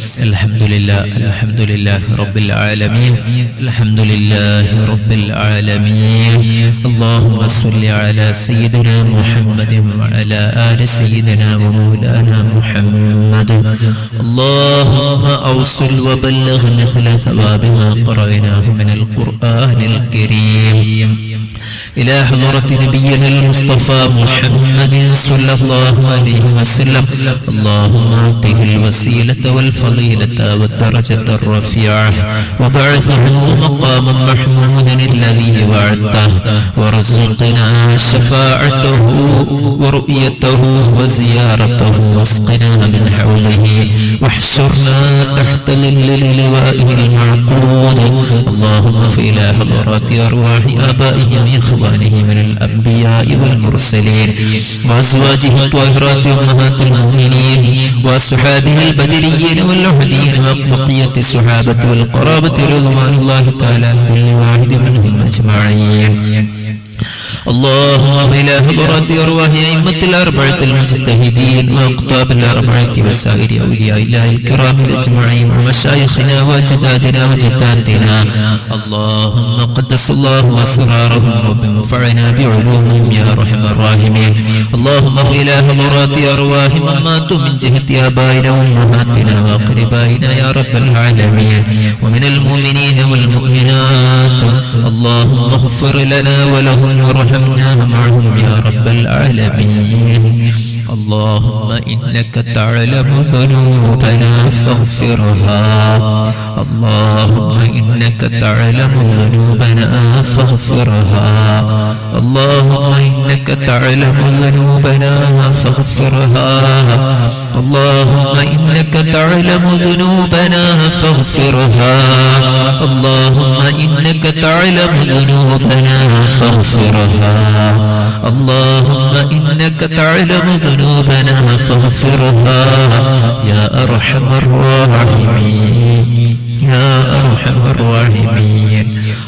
الحمد لله الحمد لله رب العالمين الحمد لله رب العالمين اللهم صل على سيدنا محمد وعلى آل سيدنا ومولانا محمد اللهم أوصل وبلغ مثل ثواب ما قرأناه من القرآن الكريم إلى حضرة نبينا المصطفى محمد صلى الله عليه وسلم اللهم أعطه الوسيلة والفضيلة والدرجة الرفيعة وبعثه مقاما محمودا الذي وعدته وارزقنا شفاعته ورؤيته وزيارته واسقنا من حوله واحشرنا تحت ظل لوائه المعقود اللهم فإلى حضرات أرواح آبائهم وإخوانه من الأنبياء والمرسلين وأزواجه الطاهرات أمهات المؤمنين وأصحابه البدريين واللحدين وبقية الصحابة والقرابة رضوان الله تعالى عن كل واحد منهم أجمعين اللهم إلى حضرات أرواح أئمة الأربعة المجتهدين وأقطاب الأربعة وسائر أولياء الله الكرام الأجمعين ومشايخنا وأجدادنا وجداتنا اللهم قدس الله أسرارهم رب وانفعنا بعلومهم يا أرحم الراحمين اللهم إلى حضرات أرواح من ماتوا من جهة آبائنا وأمهاتنا وأقربائنا يا رب العالمين ومن المؤمنين والمؤمنات اللهم اغفر لنا ولهم وارحمنا معهم يا رب العالمين اللهم إنك تعلم ذنوبنا فاغفرها اللهم إنك تعلم ذنوبنا فاغفرها اللهم إنك تعلم ذنوبنا فاغفرها اللهم إنك تعلم ذنوبنا فاغفرها اللهم إنك تعلم ذنوبنا فاغفرها اللهم إنك تعلم ذنوبنا فاغفرها يا أرحم الراحمين يا أرحم الراحمين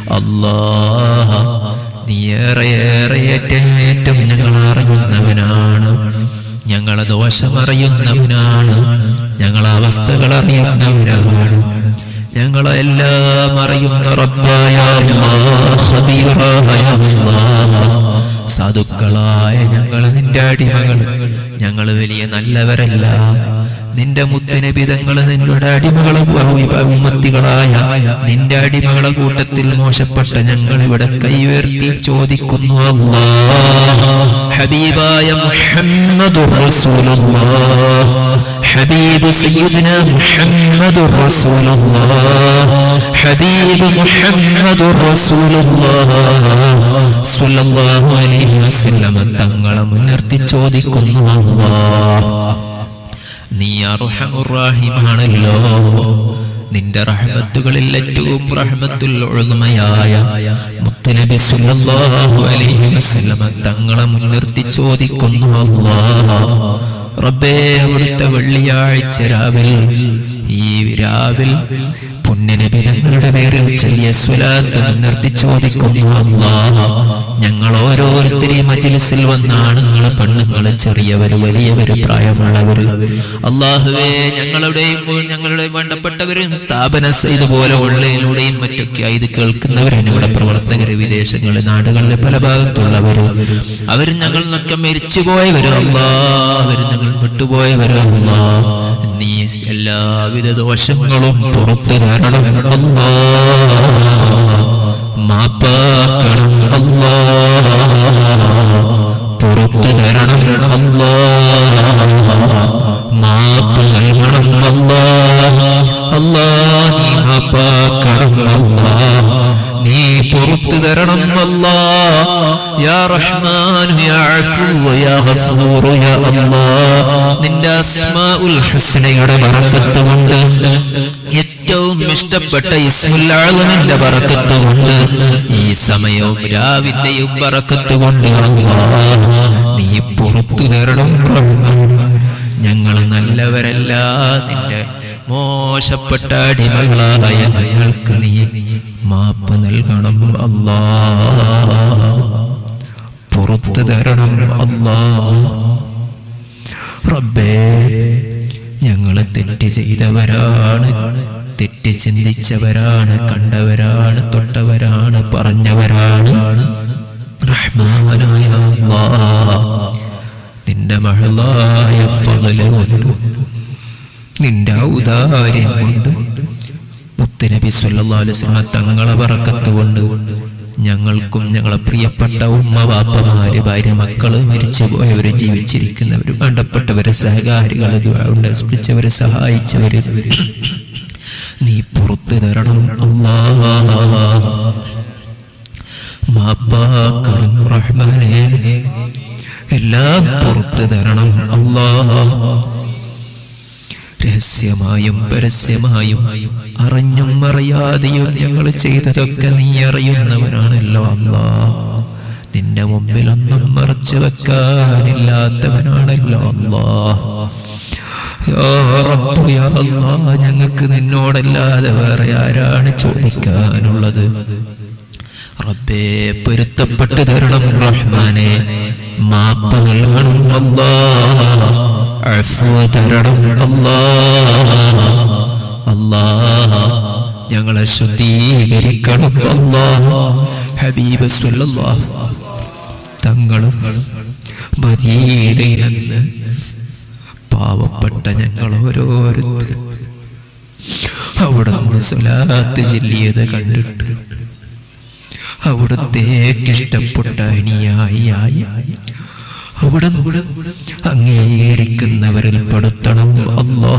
الله നീ ഏറെ ഏറെ ഏറ്റവും ഞങ്ങൾ അറിയുന്നവനാണ് ഞങ്ങളെ ദോഷമറിയുന്നവനാണ് ഞങ്ങളെ അവസ്ഥകൾ അറിയുന്നവനാണ് ഞങ്ങളെ എല്ലാം അറിയുന്ന റബ്ബായ അല്ലാഹ്, ഖബീറായ അല്ലാഹ്. സാധുക്കളായ ഞങ്ങൾ നിന്റെ അടിമകൾ ഞങ്ങൾ വലിയ നല്ലവരല്ല നിന്റെ മുത്തനബിതങ്ങൾ നിങ്ങളുടെ അടിമകളെ ഉമ്മത്തികളായ നിന്റെ അടിമകളെ കൂട്ടത്തിൽ മോശപ്പെട്ട ഞങ്ങൾ ഇവിടെ കൈവേർത്തി ചോദിക്കുന്നു അല്ലാ ഹബീബായ മുഹമ്മദുർ റസൂലുള്ളാഹ് حبيب سيدنا محمد رسول الله حبيب محمد رسول الله صلى الله عليه وسلم തങ്ങളെ മുൻനിർത്തി ചോദിക്കുന്നു അല്ലാഹ് നീ അർഹമുറാഹിമാണല്ലോ നിന്റെ റഹ്മത്തുകളിൽ ഏറ്റവും റഹ്മത്തുൽ ഉൾമയായ മുത്തനബി സല്ലല്ലാഹു അലൈഹി വസല്ലമ തങ്ങളെ മുൻനിർത്തി ചോദിക്കുന്നു അല്ലാഹ് റബ്ബേ അവിടുത്തെ വെള്ളിയാഴ്ച രാവിൽ ഈ രാവിൽ പുണ്യനബി തങ്ങളുടെ പേരിൽ ചെല്ലിയ സ്വലാത്ത് മുൻനിർത്തി ചോദിക്കുന്നു അല്ലാഹ് ഞങ്ങൾ ഓരോരുത്തരെയും മജിലിസിൽ വന്ന ആണുങ്ങള് പെണ്ണുങ്ങള് ചെറിയവര് വലിയവര് പ്രായമുള്ളവര് അള്ളാഹുവേ ഞങ്ങളുടെയും ഞങ്ങളുടെ വേണ്ടപ്പെട്ടവരും സ്ഥാപന ഇതുപോലെ ഉള്ളതിലൂടെയും മറ്റൊക്കെ ഇത് കേൾക്കുന്നവരാണ് ഇവിടെ പ്രവർത്തകര് വിദേശങ്ങളിൽ നാടുകളിലെ പല ഭാഗത്തുള്ളവര് അവരും ഞങ്ങൾ നിന്നൊക്കെ മരിച്ചുപോയവരും അല്ലാ അവരും ഞങ്ങൾ വിട്ടുപോയവരും അല്ലാ നീ എല്ലാവിധ ദോഷങ്ങളും പുറത്തു തരണം അല്ലാ മാപ്പാക്കണം അല്ലാ പുറത്തു തരണം അല്ലാ മാപ്പ് നൽകണം അല്ലാ അല്ലാ നീ മാപ്പാക്കണം അല്ലാ നീ പുറത്തു തരണം അല്ലാ യാ റഹ്മാൻ യാ അഫൂ യാ ഗഫൂർ യാ അല്ലാ നിന്റെ അസ്മാഉൽ ഹുസ്നയുടെ ബറക്കത്ത് കൊണ്ട് ഏറ്റവും ഇഷ്ടപ്പെട്ട ഇസ്മുൽ ആളമിന്റെ ബറക്കത്ത് കൊണ്ട് ഈ സമയവും രാവിന്റെയും ബറക്കത്ത് കൊണ്ട് അല്ലാ നീ പുറത്തു തരണം റഹ്മാൻ ഞങ്ങൾ നല്ലവരല്ല നിന്റെ മോശപ്പെട്ട അടിമകളായ ഞങ്ങൾക്ക് നീ മാപ്പ് നൽകണം അല്ലാ പുറത്തു തരണം അല്ലാ റബ്ബേ ഞങ്ങള് തെറ്റ് ചെയ്തവരാണ് തെറ്റ് ചിന്തിച്ചവരാണ് കണ്ടവരാണ് തൊട്ടവരാണ് പറഞ്ഞവരാണ് റഹ്മാനായ അല്ലാഹ്, നിന്റെ മഹളായ ഫളല് കൊണ്ട് നിന്റെ ഔദാര്യം കൊണ്ട് മുത്തുനബി സല്ലല്ലാഹു അലൈഹി വസല്ലം തങ്ങളെ ബറക്കത്ത് കൊണ്ട് ഞങ്ങൾക്കും ഞങ്ങളെ പ്രിയപ്പെട്ട ഉമ്മ വാപ്പമാര് ഭാര്യ മക്കള് മരിച്ചുപോയവര് ജീവിച്ചിരിക്കുന്നവര് വേണ്ടപ്പെട്ടവര് സഹകാരികള് കൊണ്ട് സ്പിച്ചവര് സഹായിച്ചവര് നീ പുറത്തു തരണം അല്ലാ മാപ്പാക്കണം റഹ്മാനെ എല്ലാം പുറത്തു തരണം അല്ലാ രഹസ്യമായും പരസ്യമായും അറിഞ്ഞും അറിയാതെയും ഞങ്ങൾ ചെയ്തതൊക്കെ നീ അറിയുന്നവനാണല്ലോ അല്ലാ നിന്റെ മുമ്പിലൊന്നും മറച്ചു വെക്കാനില്ലാത്തവനാണല്ലോ അല്ലാ യാ റബ്ബ് യാ അല്ലാ ഞങ്ങൾക്ക് നിന്നോടല്ലാതെ വേറെ ആരാണ് ചോദിക്കാനുള്ളത് റബ്ബേ പൊരുത്തപ്പെട്ട് തരണം റഹ്മാനെ മാപ്പ് നൽകണം അല്ലാ അഫ്വ തരണം അല്ലാ അല്ലാ ഞങ്ങളെ ശുദ്ധീകരിക്കണം അല്ലാ ഹബീബ് സ്വല്ലല്ലാഹു തങ്ങളും മദീനയിൽ നിന്ന് പാവപ്പെട്ട ഞങ്ങൾ ഓരോരുത്തരും അവിടുന്ന് സ്വലാത്ത് ചൊല്ലിയത് കണ്ടിട്ട് അവിടത്തേക്ക് ഇഷ്ടപ്പെട്ട അനിയായി അവിടെ അംഗീകരിക്കുന്നവരിൽ പെടുത്തണം അല്ലാ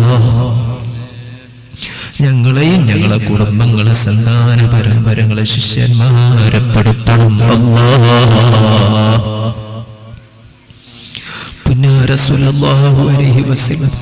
ഞങ്ങളെയും ഞങ്ങളെ കുടുംബങ്ങളെ സന്താന പരമ്പരങ്ങളെ ശിഷ്യന്മാരെ പെടുത്തണം അല്ലാ പുന്നാര സ്വല്ലല്ലാഹു അലൈഹി വസല്ലം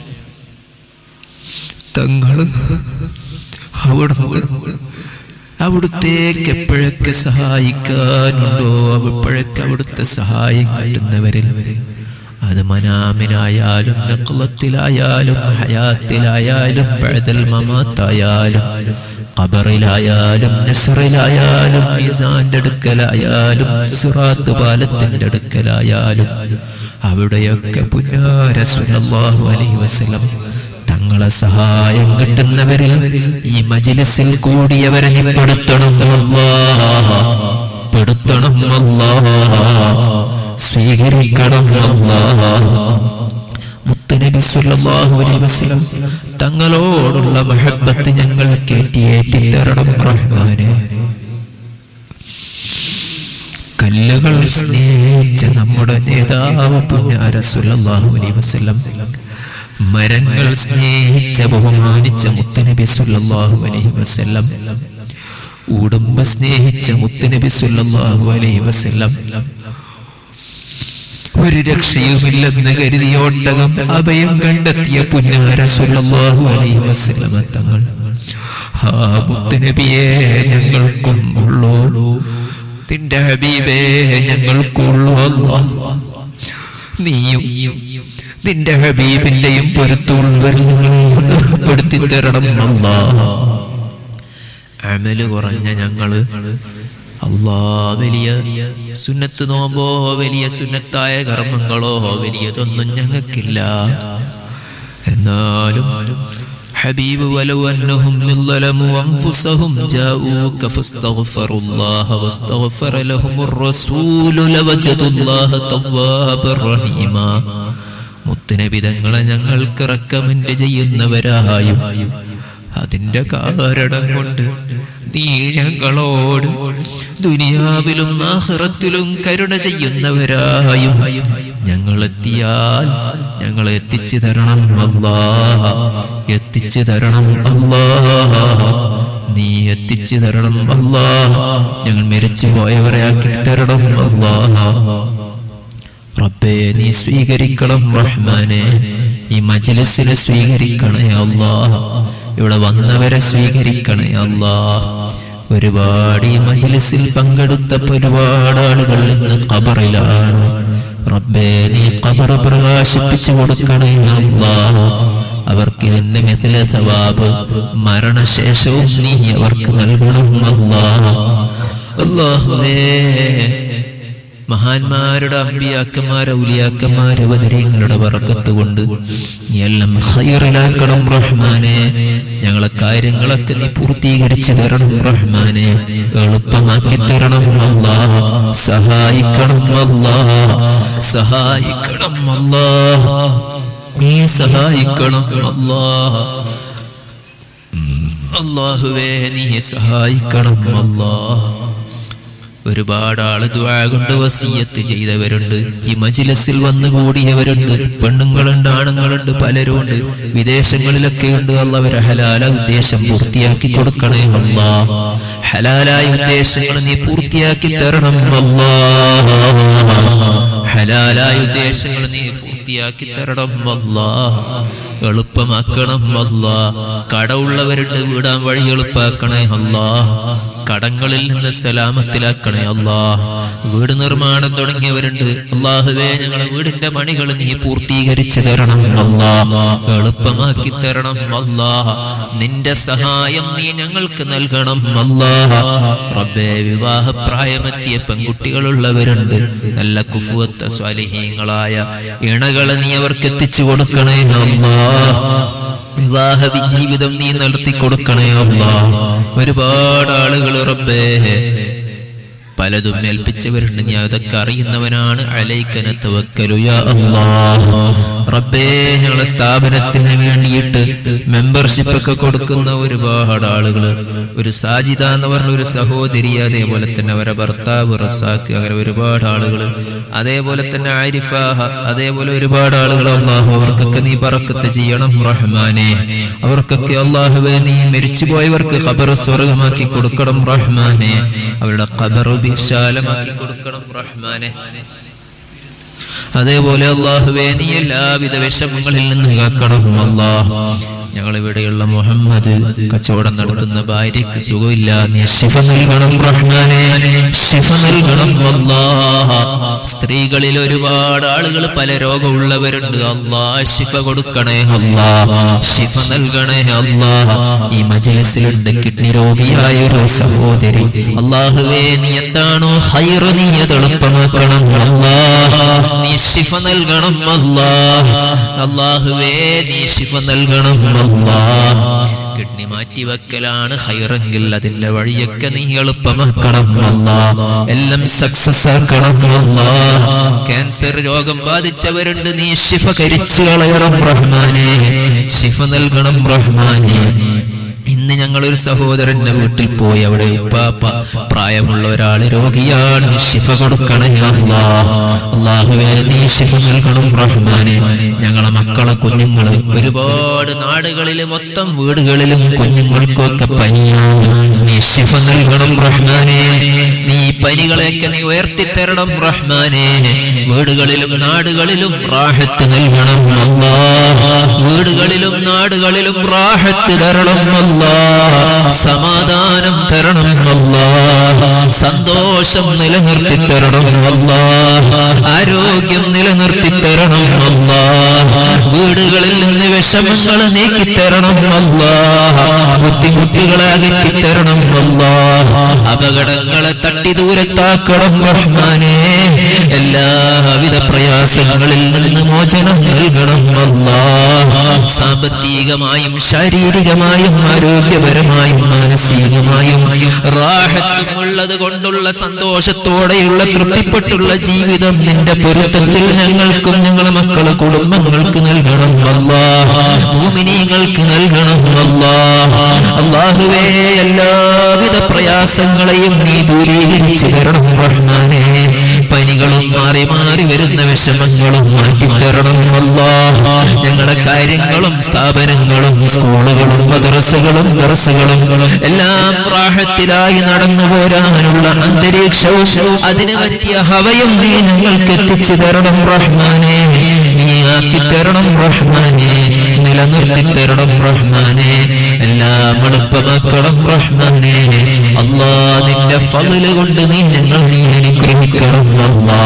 തങ്ങള് അവിടുന്ന് അവിടുത്തേക്ക് എപ്പോഴൊക്കെ സഹായിക്കാനുണ്ടോ അപ്പോഴൊക്കെ അവിടുത്തെ സഹായം കിട്ടുന്നവരിൽ അത് മനാമിനായാലും നക്ലത്തിലായാലും ഹയാത്തിലായാലും പഴതൽ മമാത്തായാലും ഖബറിലായാലും നസറിലായാലും മീസാന്റെ അടുക്കലായാലും സിറാത്ത് പാലത്തിന്റെ അടുക്കലായാലും അവിടെയൊക്കെ പുന്നാര സ്വല്ലല്ലാഹു അലൈഹി വസല്ലം തങ്ങളെ സഹായം കിട്ടുന്നവരിൽ ഈ മജിലിസിൽ കൂടിയവരെ നീ പെടുത്തണം അല്ലാ പെടുത്തണം അല്ലാ സ്വീകരിക്കണം അല്ലാ മുത്തുനബി സല്ലല്ലാഹു അലൈഹി വസല്ലം തങ്ങളോടുള്ള മഹബ്ബത്ത് ഞങ്ങൾ കേറ്റിയേറ്റി തരണം റഹ്മാനെ കല്ലുകൾ സ്നേഹിച്ച നമ്മുടെ നേതാവ് പുന്നാര സല്ലല്ലാഹു അലൈഹി വസല്ലം മരങ്ങൾ സ്നേഹിച്ച ബഹുമാനിച്ച മുത്തുനബി സല്ലല്ലാഹു അലൈഹി വസല്ലം ഉടുമ്പ സ്നേഹിച്ച മുത്തുനബി സല്ലല്ലാഹു അലൈഹി വസല്ലം ഒരു രക്ഷയുമില്ലെന്ന് കരുതിയ ഒട്ടകം അഭയം കണ്ടെത്തിയ പുന്നാര സല്ലല്ലാഹു അലൈഹി വസല്ലം തങ്ങൾ ആ മുത്തുനബിയെ ഞങ്ങൾക്കും ഉള്ളൂ നിന്റെ ഹബീബേ ഞങ്ങൾക്കുള്ളൂ അല്ലാ നീയും നിന്റെ ഹബീബിന്റെയും പൊരുത്തുള്ളവരിൽപ്പെടുത്തി തരണം അല്ലാ അമല് കുറഞ്ഞ ഞങ്ങള് അല്ലാ വലിയ സുന്നത്ത് നോമ്പോ വലിയ സുന്നത്തായ കർമ്മങ്ങളോ വലിയതൊന്നും ഞങ്ങൾക്കില്ല എന്നാലും حبيب ولو أنهم من ظلموا أنفسهم جاءوك فاستغفروا الله واستغفر لهم الرسول لوجدوا الله توابا رحيما മുത്തുനബി തങ്ങളെ ഞങ്ങൾക്ക് റെക്കമെൻഡ് ചെയ്യുന്നവരായും അതിന്റെ കാരണം കൊണ്ട് നീ ഞങ്ങളോട് ദുനിയാവിലും ആഹ്റത്തിലും കരുണ ചെയ്യുന്നവരായും ഞങ്ങൾ എത്തിയാൽ ഞങ്ങൾ എത്തിച്ചു തരണം അല്ലാ എത്തിച്ചു തരണം അല്ലാ നീ എത്തിച്ചു തരണം അല്ലാ ഞങ്ങൾ മരിച്ചു പോയവരെ ആക്കി തരണം അല്ലാ റബ്ബേ നീ സ്വീകരിക്കണം റഹ്മാനെ ഈ മജ്ലിസിനെ സ്വീകരിക്കണേ അല്ലാ ഇവിടെ വന്നവരെ സ്വീകരിക്കണേ അല്ലാ ഒരുപാട് ഈ മജ്ലിസിൽ പങ്കെടുത്ത ഒരുപാട് ആളുകൾ ഇന്ന് ഖബറിലാണ് റബ്ബേ നീ ഖബർ പ്രകാശിപ്പിച്ചു കൊടുക്കണേ അല്ലാ അവർക്ക് ഇതിന്റെ മിഥില സവാബ് മരണശേഷവും നീ അവർക്ക് നൽകണം അല്ലാ അല്ലാഹുവേ മഹാന്മാരുടെ അമ്പിയാക്കന്മാരെ ഉലിയാക്കന്മാരെ ബദരീങ്ങളുടെ വറക്കത്ത് കൊണ്ട് നീ എല്ലാം ഹൈറിലാക്കണം റഹ്മാനെ ഞങ്ങളെ കാര്യങ്ങളൊക്കെ നീ പൂർത്തീകരിച്ചു തരണം റഹ്മാനെ എളുപ്പമാക്കി തരണം അല്ലാ സഹായിക്കണം അല്ലാ സഹായിക്കണം അല്ലാ നീ സഹായിക്കണം അല്ലാ അള്ളാഹുവേ നീ സഹായിക്കണം അല്ലാ ഒരുപാട് ആള് ദുആ കൊണ്ട് വസീയത്ത് ചെയ്തവരുണ്ട് ഈ മജിലസിൽ വന്നു കൂടിയവരുണ്ട് പെണ്ണുങ്ങളുണ്ട് ആണുങ്ങളുണ്ട് പലരും ഉണ്ട് വിദേശങ്ങളിലൊക്കെ ഉണ്ട് അള്ളവരെ ഹലാല ഉദ്ദേശം പൂർത്തിയാക്കി കൊടുക്കണേ അല്ലാ ഹലാലായ ഉദ്ദേശങ്ങൾ നീ പൂർത്തിയാക്കി തരണം അല്ലാ ഹലാലായ ഉദ്ദേശങ്ങൾ നീ പൂർത്തിയാക്കി തരണം അല്ലാ എളുപ്പമാക്കണം അല്ലാ കടമുള്ളവരുണ്ട് വീടാൻ വഴി എളുപ്പാക്കണേ അല്ലാ കടങ്ങളിൽ നിന്ന് സലാമത്തിലാക്കണേ അല്ലാ വീട് നിർമ്മാണം തുടങ്ങിയവരുണ്ട് അള്ളാഹുവേ ഞങ്ങളെ വീടിന്റെ പണികൾ നീ പൂർത്തീകരിച്ചു തരണം അല്ലാ എളുപ്പമാക്കി തരണം അല്ലാ നിന്റെ സഹായം നീ ഞങ്ങൾക്ക് നൽകണം അല്ലാ റബ്ബേ വിവാഹപ്രായമെത്തിയ പെൺകുട്ടികളുള്ളവരുണ്ട് നല്ല കുഫുവത്ത സ്വാലിഹീങ്ങളായ ഇണകളെ നീ അവർക്ക് എത്തിച്ചു കൊടുക്കണേ അല്ലാ വിവാഹ ജീവിതം നീ നടത്തി കൊടുക്കണേ അല്ലാ ഒരുപാട് ആളുകൾ റബ്ബേ പലതും ഏൽപ്പിച്ചവരുണ്ട് ഞാൻ അതൊക്കെ അറിയുന്നവനാണ് അലൈക്കന തവക്കലു യാ അല്ലാഹ് റബ്ബേ ഞങ്ങളെ സ്ഥാപനത്തിന് വേണ്ടിയിട്ട് മെമ്പർഷിപ്പ് ഒക്കെ കൊടുക്കുന്ന ഒരുപാട് ആളുകൾ ഒരു സാജിദ എന്ന് പറഞ്ഞ ഒരു സഹോദരി അതേപോലെ തന്നെ അവരെ ഭർത്താവ് റസാഖ് അങ്ങനെ ഒരുപാട് ആളുകൾ അതേപോലെ തന്നെ ആരിഫാഹ അതേപോലെ ഒരുപാട് ആളുകൾ അള്ളാഹു അവർക്കൊക്കെ നീ പറക്കത്ത് ചെയ്യണം റഹ്മാനെ അവർക്കൊക്കെ അള്ളാഹുവെ നീ മരിച്ചുപോയവർക്ക് ഖബർ സ്വർഗമാക്കി കൊടുക്കണം റഹ്മാനെ അവരുടെ ഖബർ വിശാലമാക്കി കൊടുക്കണം റഹ്മാനെ അതേപോലെ അള്ളാഹുവേ നീ എല്ലാവിധ വിഷമങ്ങളിൽ നിന്ന് കാക്കണം അള്ളാഹ് ഞങ്ങൾ ഇവിടെയുള്ള മുഹമ്മദ് കച്ചവടം നടത്തുന്ന ഭാര്യയ്ക്ക് സുഖമില്ല നീ ശിഫ നൽകണം റഹ്മാനെ ശിഫ നൽകണം അല്ലാഹ് സ്ത്രീകളിൽ ഒരുപാട് ആളുകൾ പല രോഗമുള്ളവരുണ്ട് അല്ലാ ശിഫ കൊടുക്കണേ അല്ലാ ശിഫ നൽകണേ അല്ലാ ഈ മജലിസിലുണ്ട് കിഡ്നി രോഗിയായ ഒരു സഹോദരി അള്ളാഹുവേ നീ എന്താണോ ഹൈറ് നീ അത് എളുപ്പമാക്കണം അല്ലാ നീ ശിഫ നൽകണം അല്ലാ അള്ളാഹുവേ നീ ശിഫ നൽകണം അല്ലാ കിഡ്നി മാറ്റി വെക്കലാണ് ഹൈറെങ്കിൽ അതിന്റെ വഴിയൊക്കെ നീ എളുപ്പമാക്കണം അല്ലാ എല്ലാം സക്സസ് ആക്കണം അല്ലാ ക്യാൻസർ രോഗം ബാധിച്ചവരുണ്ട് നീ ശിഫ കരിച്ചു കളയണം റഹ്മാനെ ശിഫ നൽകണം റഹ്മാനെ ഇന്ന് ഞങ്ങൾ ഒരു സഹോദരന്റെ വീട്ടിൽ പോയി അവിടെ ഉപ്പാപ്പ പ്രായമുള്ള ഒരാൾ രോഗിയാണ് ശിഫ കൊടുക്കണേ അല്ലാ അള്ളാഹുവേ നീ ശിഫ നൽകണം റഹ്മാനെ ഞങ്ങളെ മക്കളെ കുഞ്ഞുങ്ങള് ഒരുപാട് നാടുകളിലും മൊത്തം വീടുകളിലും കുഞ്ഞുങ്ങൾക്കൊക്കെ പനിയാണ് നീ ശിഫ നൽകണം റഹ്മാനെ നീ ഈ പനികളെയൊക്കെ നീ ഉയർത്തിത്തരണം റഹ്മാനെ വീടുകളിലും നാടുകളിലും റാഹത്ത് നൽകണം അല്ലാ വീടുകളിലും നാടുകളിലും റാഹത്ത് തരണം അല്ലാ സമാധാനം തരണം അല്ലാ സന്തോഷം നിലനിർത്തി തരണം അല്ലാ ആരോഗ്യം നിലനിർത്തി തരണം അല്ലാ വീടുകളിൽ നിന്ന് വിഷമങ്ങൾ നീക്കി തരണം അല്ലാ ബുദ്ധിമുട്ടുകളെ അകറ്റി തരണം അല്ലാ അപകടങ്ങളെ തട്ടി ദൂരത്താക്കണം റഹ്മാനെ എല്ലാവിധ പ്രയാസങ്ങളിൽ നിന്ന് മോചനം നൽകണം അല്ലാ സാമ്പത്തികമായും ശാരീരികമായും ആരോഗ്യപരമായും മാനസികമായും റാഹത്തും ഉള്ളത് കൊണ്ടുള്ള സന്തോഷത്തോടെയുള്ള തൃപ്തിപ്പെട്ടുള്ള ജീവിതം നിന്റെ പൊരുത്തത്തിൽ ഞങ്ങൾക്കും ഞങ്ങളെ മക്കളെ കുടുംബങ്ങൾക്ക് നൽകണം അല്ലാ ഭൂമിനീങ്ങൾക്ക് നൽകണം അല്ലാ അള്ളാഹുവേ എല്ലാവിധ പ്രയാസങ്ങളെയും നീ ദൂരീകരിച്ചു തരണം റഹ്മാനെ പനികളും മാറി മാറി വരുന്ന വിഷമങ്ങളും മാറ്റിത്തരണം അല്ലാ ഞങ്ങളുടെ കാര്യങ്ങളും സ്ഥാപനങ്ങളും സ്കൂളുകളും മദ്രസകളും ദർസകളും എല്ലാം പ്രാഹത്തിലായി നടന്നു പോരാനുള്ള അന്തരീക്ഷവും അതിന് പറ്റിയ ഹവയും നീ ഞങ്ങൾക്ക് എത്തിച്ചു തരണം റഹ്മാനെ നീ ആക്കി തരണം റഹ്മാനെ നിലനിർത്തി തരണം റഹ്മാനെ എല്ലാം എളുപ്പമാക്കണം റഹ്മാനെ അല്ലാ നിന്റെ ഫضല് കൊണ്ട് നീ ഞങ്ങൾ നീ അനുഗ്രഹിക്കണം അല്ലാ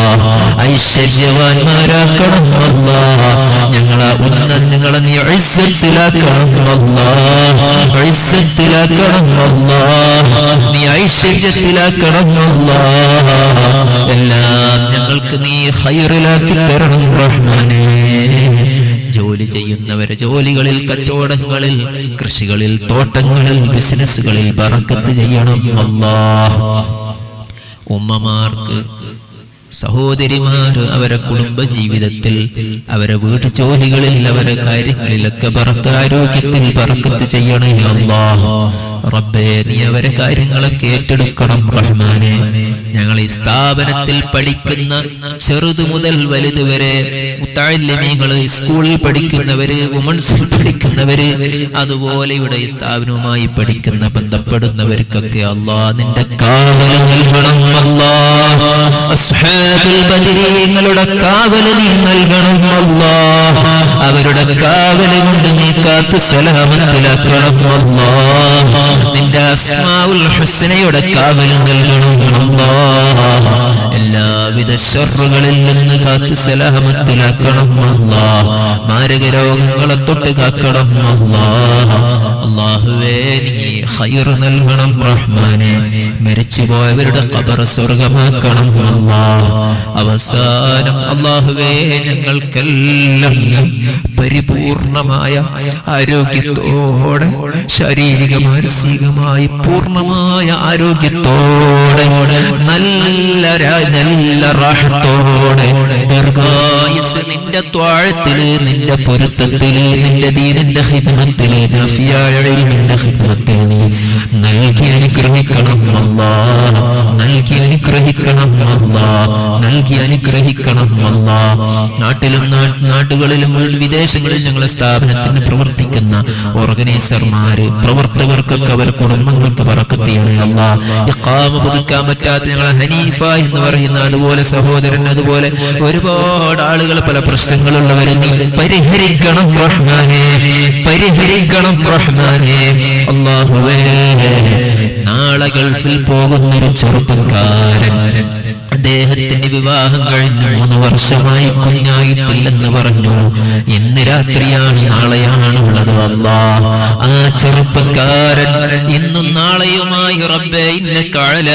ഐശ്വര്യവാന്മാരാക്കണം അല്ലാ ഞങ്ങളെ ഉന്നത ഞങ്ങളെ നീ ഇസ്സത്തിലാക്കണം അല്ലാ ഇസ്സത്തിലാക്കണം അല്ലാ നീ ഐശ്വര്യത്തിലാക്കണം അല്ലാ എല്ലാം ഞങ്ങൾക്ക് നീ ഹൈറിലാക്കി തരണം റഹ്മാനേ ജോലി ചെയ്യുന്നവരെ ജോലികളിൽ കച്ചവടങ്ങളിൽ കൃഷികളിൽ തോട്ടങ്ങളിൽ ബിസിനസ്സുകളിൽ ബറക്കത്ത് ചെയ്യണം അല്ലാ ഉമ്മമാർക്ക് സഹോദരിമാര് അവരെ കുടുംബ ജീവിതത്തിൽ അവരെ വീട്ടു ജോലികളിൽ അവരെ കാര്യങ്ങളിലൊക്കെ പറക്ക ആരോഗ്യത്തിൽ പറക്കത്ത് ചെയ്യണേ അല്ലാഹ് റബ്ബേ നീ അവരെ കാര്യങ്ങളൊക്കെ ഏറ്റെടുക്കണം റഹ്മാനെ ഞങ്ങൾ ഈ സ്ഥാപനത്തിൽ പഠിക്കുന്ന ചെറുതു മുതൽ വലുത് വരെ മുത്താഴ്ലമീകള് സ്കൂളിൽ പഠിക്കുന്നവര് വുമൺസിൽ പഠിക്കുന്നവര് അതുപോലെ ഇവിടെ ഈ സ്ഥാപനവുമായി പഠിക്കുന്ന ബന്ധപ്പെടുന്നവർക്കൊക്കെ അല്ലാ നിന്റെ കാവൽ നൽകണം അല്ലാ അസ്ഹാബുൽ ബദരീങ്ങളുടെ കാവല് നീ നൽകണം അല്ലാ അവരുടെ കാവല് കൊണ്ട് നീ കാത്ത് സലാമത്തിലാക്കണം അല്ലാ നിന്റെ അസ്മാവുൽ ഹുസ്നയുടെ കാവല് നൽകണം അല്ലാ എല്ലാവിധ ഷറുകളിൽ നിന്ന് കാത്ത് സലാമത്തിലാക്കണം അല്ലാ മാരക രോഗങ്ങളെ തൊട്ട് കാക്കണം അല്ലാ അള്ളാഹുവേ നീ ഹൈർ നൽകണം റഹ്മാനെ മരിച്ചുപോയവരുടെ ഖബർ സ്വർഗമാക്കണം അല്ലാ അവസാനം അള്ളാഹുവേ ഞങ്ങൾക്കെല്ലാം പരിപൂർണമായ ആരോഗ്യത്തോടെ ശാരീരിക മാനസികമായി പൂർണ്ണമായ ആരോഗ്യത്തോടെ നല്ല രാ- നല്ല റാഹത്തോടെ ദീർഘായുസ് നിന്റെ ത്വാഴത്തില് നിന്റെ പൊരുത്തത്തില് നിന്റെ ദീനിന്റെ ഹിദ്മത്തില് നഫിയായ ഇൽമിന്റെ ഹിദ്മത്തിൽ നീ നൽകി അനുഗ്രഹിക്കണം അല്ലാ നൽകി അനുഗ്രഹിക്കണം അല്ലാ നൽകി അനുഗ്രഹിക്കണം അല്ലാ നാട്ടിലും നാ- നാട്ടുകളിലും വിദേശങ്ങളിലും ഞങ്ങളെ സ്ഥാപനത്തിന് പ്രവർത്തിക്കുന്ന ഓർഗനൈസർമാര് പ്രവർത്തകർക്കൊക്കെ അവർ കുടുംബങ്ങൾക്ക് പറക്കത്തിയാണ് അല്ല ഇഖാമ പുതുക്കാൻ പറ്റാത്ത ഞങ്ങളെ ഹനീഫ എന്ന് പറയുന്ന അതുപോലെ സഹോദരൻ അതുപോലെ ഒരുപാട് ആളുകൾ പല പ്രശ്നങ്ങളുള്ളവരെ നീ പരിഹരിക്കണം റഹ്മാനെ പരിഹരിക്കണം റഹ്മാനെ അള്ളാഹുവേ നാളെ ഗൾഫിൽ പോകുന്നൊരു ചെറുപ്പക്കാരൻ അദ്ദേഹത്തിന്റെ വിവാഹം കഴിഞ്ഞു മൂന്ന് വർഷമായി കുഞ്ഞായിട്ടില്ലെന്ന് പറഞ്ഞു ഇന്ന് രാത്രിയാണ് നാളെയാണ് ഉള്ളത് അല്ലാ ആ ചെറുപ്പക്കാരൻ ഇന്നും നാളെയുമായി റബ്ബെ ഇന്ന കാഴല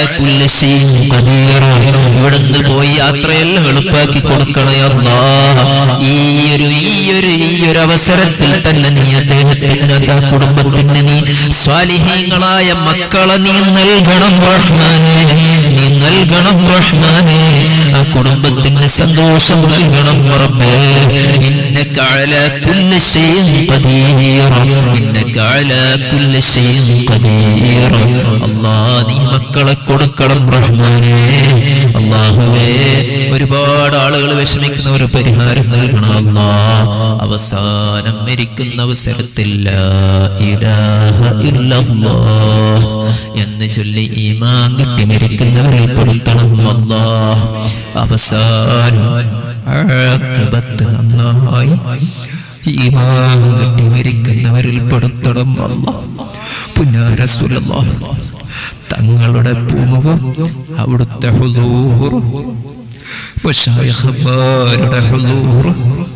ഇവിടുന്ന് പോയി യാത്രയെല്ലാം എളുപ്പാക്കി കൊടുക്കണേ അല്ലാ ഈ ഒരു ഈ ഒരു ഈ ഒരു അവസരത്തിൽ തന്നെ നീ അദ്ദേഹത്തിന് ആ കുടുംബത്തിന് നീ സ്വാലിഹീങ്ങളായ മക്കളെ നീ നൽകണം റഹ്മാനെ നീ നൽകണം റഹ്മാനെ ആ കുടുംബത്തിന് സന്തോഷം നൽകണം റബ്ബേ ഇന്നക അലാ കുല്ലി ശൈഇൻ ഖദീർ ഇന്നക അലാ കുല്ലി ശൈഇൻ ഖദീർ അല്ലാഹ് നീ മക്കളെ കൊടുക്കണം റഹ്മാനെ അല്ലാഹുവേ ഒരുപാട് ആളുകൾ വിഷമിക്കുന്ന ഒരു പരിഹാരം നൽകണം അല്ലാ അവസാനം മരിക്കുന്ന അവസരത്തിൽ ലാ ഇലാഹ ഇല്ലല്ലാഹ് എന്ന് ചൊല്ലി ഈമാൻ കിട്ടി മരിക്കുന്നവരിൽ പെടുത്തണം അല്ലാ അവസാനം ആഖിബത്ത് നന്നായി ഈമാൻ കിട്ടി മരിക്കുന്നവരിൽ പെടുത്തണം അല്ലാ പുന്നാര തങ്ങളുടെ പൂമുഖം അവിടുത്തെ ഹുദൂർ മശായിഖന്മാരുടെ ഹുദൂർ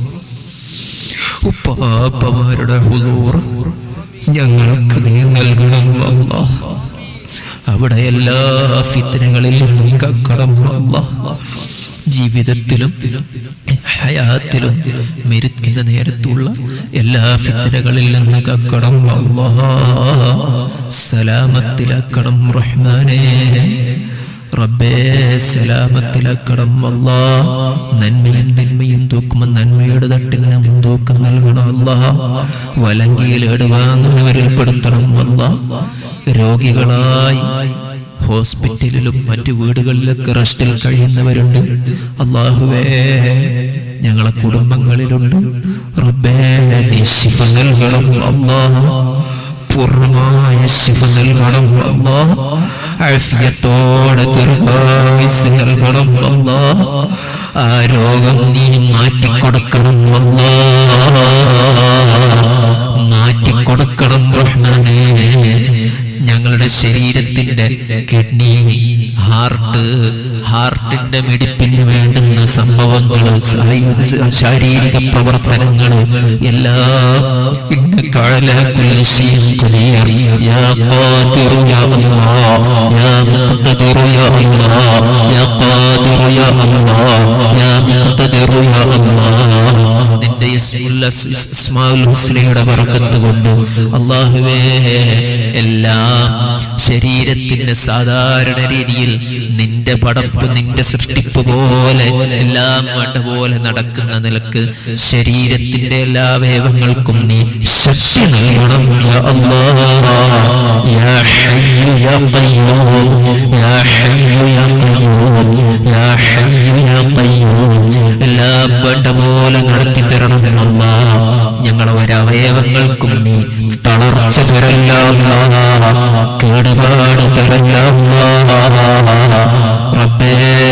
ഉപ്പാപ്പമാരുടെ ഹുദൂർ ഞങ്ങൾക്ക് നീ നൽകണം അല്ലാ അവിടെ എല്ലാ ഫിത്തനകളിൽ നിന്നും കക്കണം അല്ലാ ജീവിതത്തിലും ഹയാത്തിലും മരിക്കുന്ന നേരത്തുള്ള എല്ലാ ഫിത്തനകളിൽ നിന്ന് കക്കണം അല്ലാ സലാമത്തിലാക്കണം റഹ്മാനേ റബ്ബേ സലാമത്തിലാക്കണം അല്ലാ നന്മയും തിന്മയും തൂക്കുമ്പോൾ നന്മയുടെ തട്ടിന് മുൻതൂക്കം നൽകണം അല്ലാ വലങ്കിയിൽ വാങ്ങുന്നവരിൽ പെടുത്തണം അല്ലാ രോഗികളായി ഹോസ്പിറ്റലിലും മറ്റു വീടുകളിലൊക്കെ റെസ്റ്റിൽ കഴിയുന്നവരുണ്ട് അള്ളാഹുവേ ഞങ്ങളെ കുടുംബങ്ങളിലുണ്ട് റബ്ബേ നീ ശിഫ നൽകണം അല്ലാ പൂർണ്ണമായ ശിഫ നൽകണം അല്ലാ ആഫിയത്തോടെ ദീർഘായുസ് നൽകണം അല്ലാ ആ രോഗം നീ മാറ്റിക്കൊടുക്കണം അല്ലാ മാറ്റിക്കൊടുക്കണം റഹ്മാനേ ഞങ്ങളുടെ ശരീരത്തിന്റെ കിഡ്നി ഹാർട്ട് ഹാർട്ടിന്റെ മിടിപ്പിന് വേണ്ടുന്ന സംഭവങ്ങൾ ശാരീരിക പ്രവർത്തനങ്ങൾ എല്ലാം ഇന്ന കഴല കുലശീം ഖദീർ യാ ഖാദിർ യാ അല്ലാഹ് യാ يا الله يا قادر يا الله يا مقتدر يا الله നിന്റെ ഇസ്മുൽ അസ്- ഇസ്- ഇസ്മാഉൽ ഹുസ്നയുടെ ബറക്കത്ത് കൊണ്ട് അള്ളാഹുവേ എല്ലാം ശരീരത്തിന്റെ സാധാരണ രീതിയിൽ നിന്റെ പടപ്പ് നിന്റെ സൃഷ്ടിപ്പ് പോലെ എല്ലാം വേണ്ട പോലെ നടക്കുന്ന നിലക്ക് ശരീരത്തിന്റെ എല്ലാ അവയവങ്ങൾക്കും നീ ശക്തി നൽകണം യാ അല്ലാഹ് യാ ഹയ്യു യാ ഖയ്യൂം യാ ഹയ്യു യാ ഖയ്യൂം യാ ഹയ്യു യാ ഖയ്യൂം എല്ലാം വേണ്ട പോലെ നടത്തി തരണം അല്ലാ ഞങ്ങളെ ഒരവയവങ്ങൾക്കും നീ തളർച്ച തരല്ല അല്ലാ. കേടുപാട് തരല്ല അല്ലാ. റബ്ബേ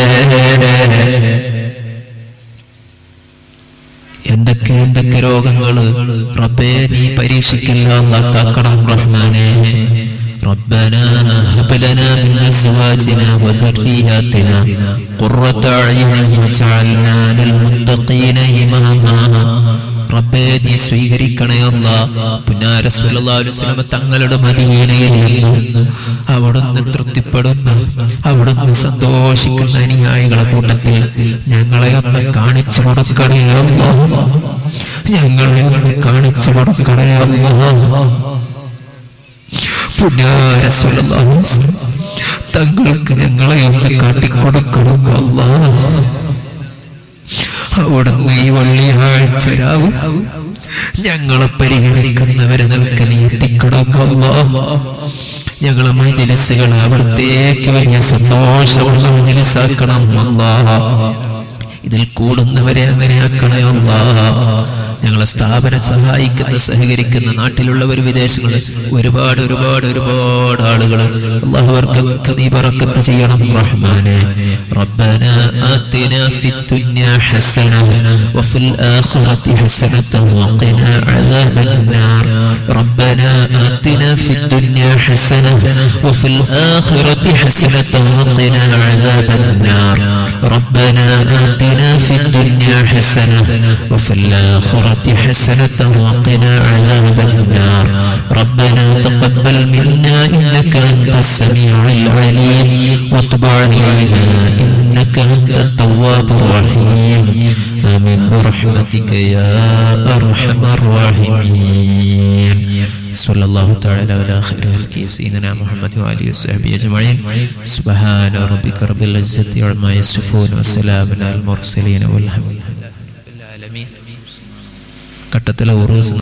എന്തൊക്കെ എന്തൊക്കെ രോഗങ്ങള് റബ്ബേ നീ പരീക്ഷിക്കല്ല അല്ലാ കാക്കണം റഹ്മാനെ ربنا هب لنا من ازواجنا وذرياتنا قرة اعين واجعلنا للمتقين اماما റബ്ബേ നീ സ്വീകരിക്കണേ അല്ല പുന്നാര സല്ലല്ലാഹു അലൈഹി വസല്ലം തങ്ങളുടെ മദീനയിൽ നിന്ന് അവിടുന്ന് തൃപ്തിപ്പെടുന്ന അവിടുന്ന് സന്തോഷിക്കുന്ന അനുയായികളെ കൂട്ടത്തിൽ ഞങ്ങളെ ഒന്ന് കാണിച്ചു കൊടുക്കണേ അല്ല ഞങ്ങളെ ഒന്ന് കാണിച്ചു കൊടുക്കണേ അല്ല പുന്നാര സല്ലല്ലാഹു അലൈഹി വസല്ലം തങ്ങൾക്ക് ഞങ്ങളെ ഒന്ന് കാട്ടിക്കൊടുക്കണം അല്ലാ അവിടുന്ന് ഈ വെള്ളിയാഴ്ച രാവ് ഞങ്ങളെ പരിഗണിക്കുന്നവരെ നിനക്ക് നീ എത്തിക്കണം അല്ലാ ഞങ്ങളെ മജിലിസുകൾ അവിടത്തേക്ക് വലിയ സന്തോഷമുള്ള മജിലിസാക്കണം അല്ലാ ഇതിൽ കൂടുന്നവരെ അങ്ങനെ ആക്കണേ അല്ലാ ഞങ്ങളെ സ്ഥാപനം സഹായിക്കുന്ന സഹകരിക്കുന്ന നാട്ടിലുള്ളവർ വിദേശങ്ങൾ ഒരുപാട് ഒരുപാട് ഒരുപാട് ആളുകൾ അള്ളാഹുവർക്കൊക്കെ നീ പറക്കത്ത് ചെയ്യണം റഹ്മാനെ ربنا آتنا في الدنيا حسنة وفي الآخرة حسنة وقنا عذاب النار ربنا آتنا في الدنيا حسنة وفي الآخرة حسنة وقنا عذاب النار ربنا آتنا في الدنيا حسنة وفي الآخرة حسنة وقنا عذاب النار ربنا تقبل منا إنك أنت السميع العليم وتب علينا إنك أنت التواب الرحيم آمين برحمتك يا أرحم الراحمين صلى الله تعالى على خير خلقه سيدنا محمد وآله وصحبه أجمعين سبحان ربك رب العزة عما يصفون وسلام على المرسلين والحمد لله رب العالمين കട്ടത്തിലെ ഉറൂസ്